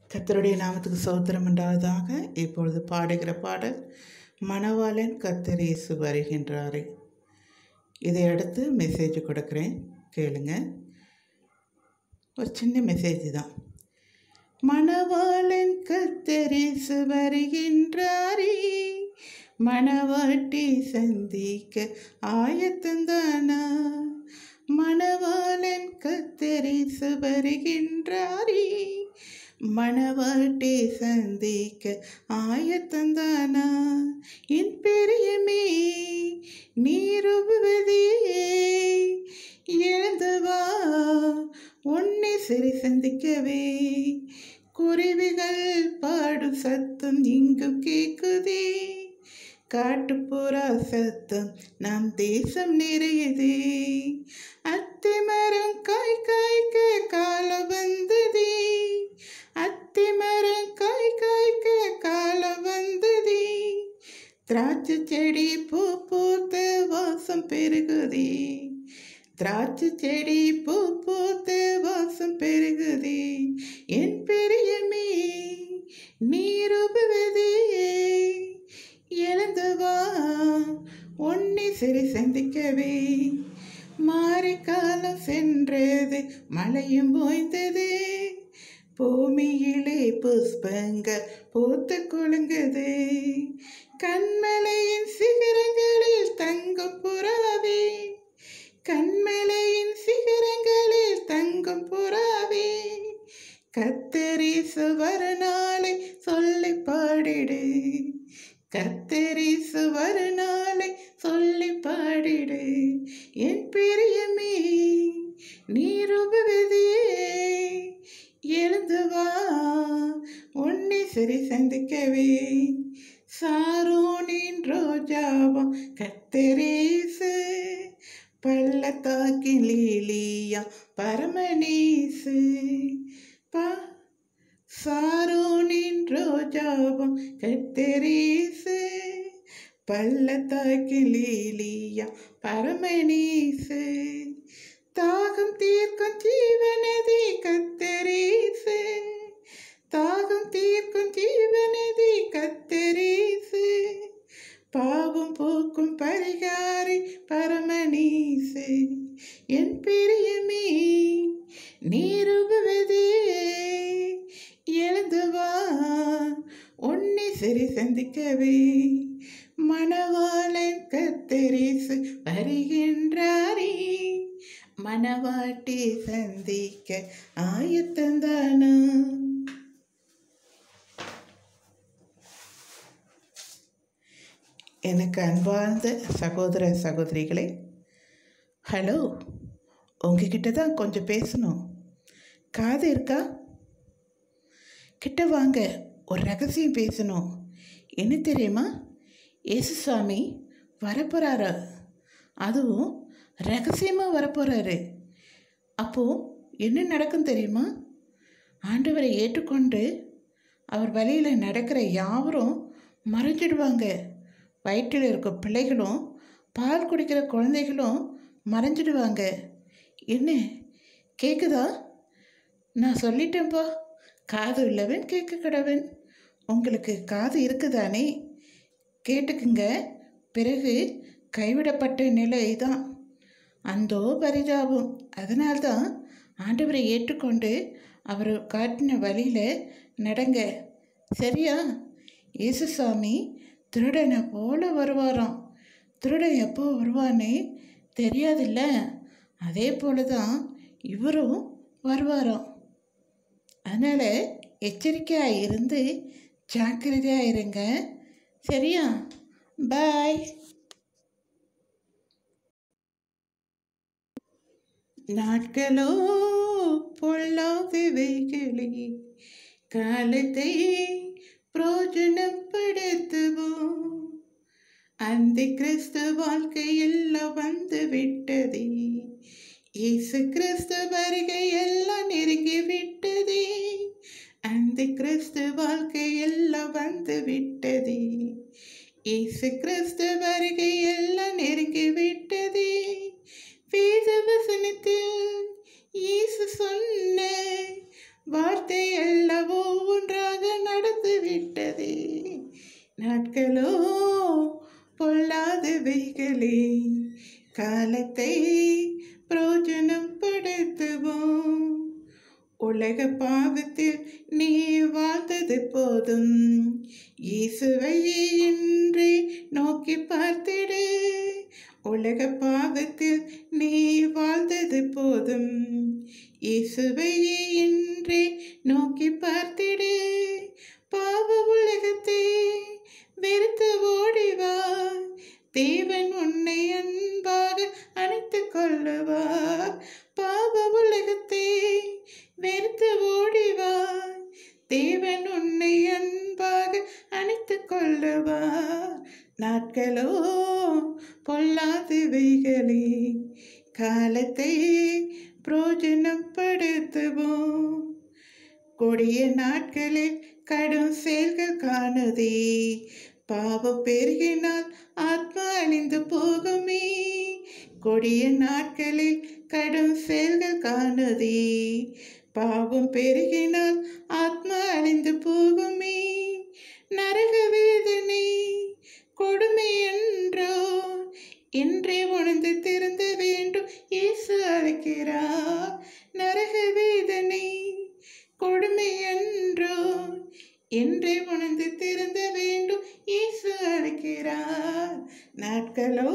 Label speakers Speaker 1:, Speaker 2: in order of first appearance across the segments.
Speaker 1: கர்த்தருடைய நாமத்துக்கு சோத்திரம் உண்டாவதாக இப்பொழுது பாடுகிற பாடல் மணவாளன் கர்த்தர் இயேசு வருகின்றாரே இதை அடுத்து மெசேஜ் கொடுக்குறேன் கேளுங்க ஒரு சின்ன மெசேஜ் தான் மணவாளன் கத்தரிசு வருகின்றாரே மணவாட்டி சந்திக்க ஆயத்தந்தானா மணவாளன் கத்தரிசு வருகின்றாரே மணவாட்டி சந்திக்க ஆயத்தந்தானா என் பெரியமே நீருபுவதே எழுந்து வா உன்னை சரி சந்திக்கவே குருவிகள் பாடும் சத்தம் இங்கும் கேக்குதே காட்டுப்புறா சத்தம் நம் தேசம் நிறையுதே அத்தி மரம் காய் காய்க்க காலம் வந்ததே அத்தி மரம் காய் காய்க்க காலம் வந்ததே திராட்சை செடி பூ பூத்து வாசம் பெருகுதே திராட்சை செடி பூ பூத்து வாசம் பெருகுதே என் பெரியமே நீருபுவதே எழுந்து வா உன்னை சரி சந்திக்கவே மாரிக்காலம் சென்றது மழையும் ஓய்ந்தது பூமியிலே புஷ்பங்கள் பூத்து குலுங்குது கண்மலையின் சிகரங்களில் தங்கும் புறாவே கண்மலையின் சிகரங்களில் தங்கும் புறாவே கத்தரிசு வருநாளை சொல்லி பாடிடு கத்தரிசு வருநாளை சொல்லி பாடிடு என் பிரியமே நீருபுவதே எழுந்து வா உன்னை சரி சந்திக்கவே சாரோனின் ரோஜாவம் கத்தரேசு பள்ளத்தாக்கின் லீலியா பரமனேசு பா சாரோனின் ரோஜாவம் கத்தரேசு பள்ளத்தாக்கின் லீலியா பரமனேசு தாகம் தீர்க்கும் ஜீவனதி கத்தரேசு தாகம் தீர்க்கும் ஜீவனதி கத்தரேசு பாவம் போக்கும் பரிகாரி பரமனீசு என் பிரியமே நீருபுவதே எழுந்து வா உன்னை சரி சந்திக்கவே மணவாளன் கத்தரிசு வருகின்றாரே மணவாட்டி சந்திக்க ஆயத்தந்தானா எனக்கு அன்பார்ந்த சகோதர சகோதரிகளே ஹலோ உங்ககிட்ட தான் கொஞ்சம் பேசணும் காது இருக்கா கிட்ட வாங்க ஒரு ரகசியம் பேசணும் என்ன தெரியுமா இயேசுசாமி வரப்போகிறாரு அதுவும் ரகசியமாக வரப்போகிறாரு அப்போது என்ன நடக்கும் தெரியுமா ஆண்டவரை ஏற்றுக்கொண்டு அவர் வழியில் நடக்கிற யாவரும் மறைஞ்சிடுவாங்க வயிற்றில் இருக்க பிள்ளைகளும் பால் குடிக்கிற குழந்தைகளும் மறைஞ்சிடுவாங்க என்ன கேட்குதா நான் சொல்லிட்டேன்ப்பா காது உள்ளவன் கேட்க கடவன் உங்களுக்கு காது இருக்குதானே கேட்டுக்குங்க பிறகு கைவிடப்பட்ட நிலை தான் அந்தோ பரிதாபம் அதனால்தான் ஆண்டவரை ஏற்றுக்கொண்டு அவர் காட்டின வழியில் நடங்க சரியா இயேசுசாமி திருடனை போல வருவாராம் திருடன் எப்போ வருவானே தெரியாதுல்ல அதே போல தான் இவரும் வருவாராம் அதனால் எச்சரிக்கையாக இருந்து ஜாக்கிரதையாக இருங்க சரியா பாய் நாட்களோ பொல்லாதவைகளே காலத்தை பிரோஜனப்படுத்துவோம் அந்த கிறிஸ்து வாழ்க்கை எல்லாம் வந்து விட்டதே இயேசு கிறிஸ்து வருகை எல்லாம் நெருங்கி விட்டதே அந்த கிறிஸ்து வாழ்க்கை எல்லாம் வந்து விட்டதே இயேசு கிறிஸ்து வருகை எல்லாம் நெருங்கி விட்டதே வேத வசனத்தில் இயேசு சொன்ன வார்த்தை அல்லவோ பாவத்தில் நீ வாழ்ந்தது போதும் இயேசுவையே இன்றே நோக்கி பார்த்திடு உலக பாவத்தில் நீ வாழ்ந்தது போதும் இயேசுவையே இன்றே நோக்கி பார்த்திடு பாவ உலகத்தை வெறுத்து ஓடிவா தேவன் உன்னை அன்பாக அணைத்துக் கொள்ளுவார் பாவ உலகத்தை வெறுத்து ஓடிவார் தேவன் உன்னை அன்பாக அணைத்துக் கொள்ளுவார் நாட்களோ பொல்லாதவைகளே காலத்தை பிரோஜனப்படுத்துவோம் கொடிய நாட்களில் கடும் செயல்கள் காணுதே பாவம் பெருகினால் ஆத்மா அழிந்து போகுமே கொடிய நாட்களில் கடும் செயல்கள் காணுதே பாவம் பெருகினால் ஆத்மா அழிந்து போகுமே நரக வேதனை கொடுமை என்றோ என்றே உணர்ந்து திருந்த வேண்டும் இயேசு அழைக்கிறார் நரக வேதனை கொடுமை என்றோ என்றே உணர்ந்து திருந்த வேண்டும் இயேசு அழைக்கிறார் நாட்களோ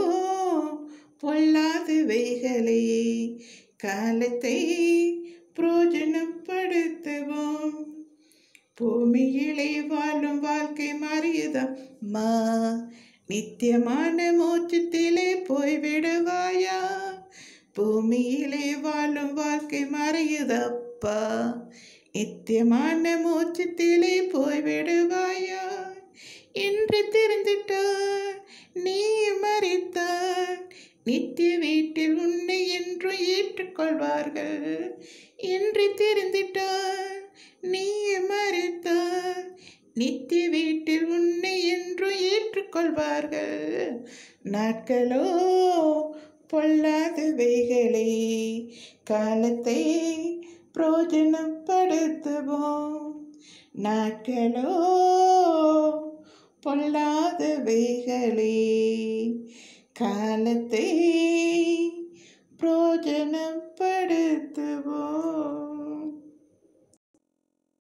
Speaker 1: பொல்லாதவைகளே காலத்தை புரோஜனப்படுத்துவோம் பூமியிலே வாழும் வாழ்க்கை மாறியதம்மா நித்தியமான மோட்சத்திலே போய்விடுவாயா பூமியிலே வாழும் வாழ்க்கை மறையுதப்பா நித்தியமான மோட்சத்திலே போய்விடுவாயா என்று தெரிந்துட்டார் நீ மறித்தார் நித்திய வீட்டில் உன்னை என்று ஏற்றுக்கொள்வார்கள் என்று தெரிந்துட்டார் நீ மறித்தார் நித்திய வீட்டில் உன்னை என்று ஏற்றுக்கொள்வார்கள் நாட்களோ பொல்லாதவைகளே காலத்தை பிரோஜனப்படுத்துவோம் நாட்களோ பொல்லாதவைகளே காலத்தை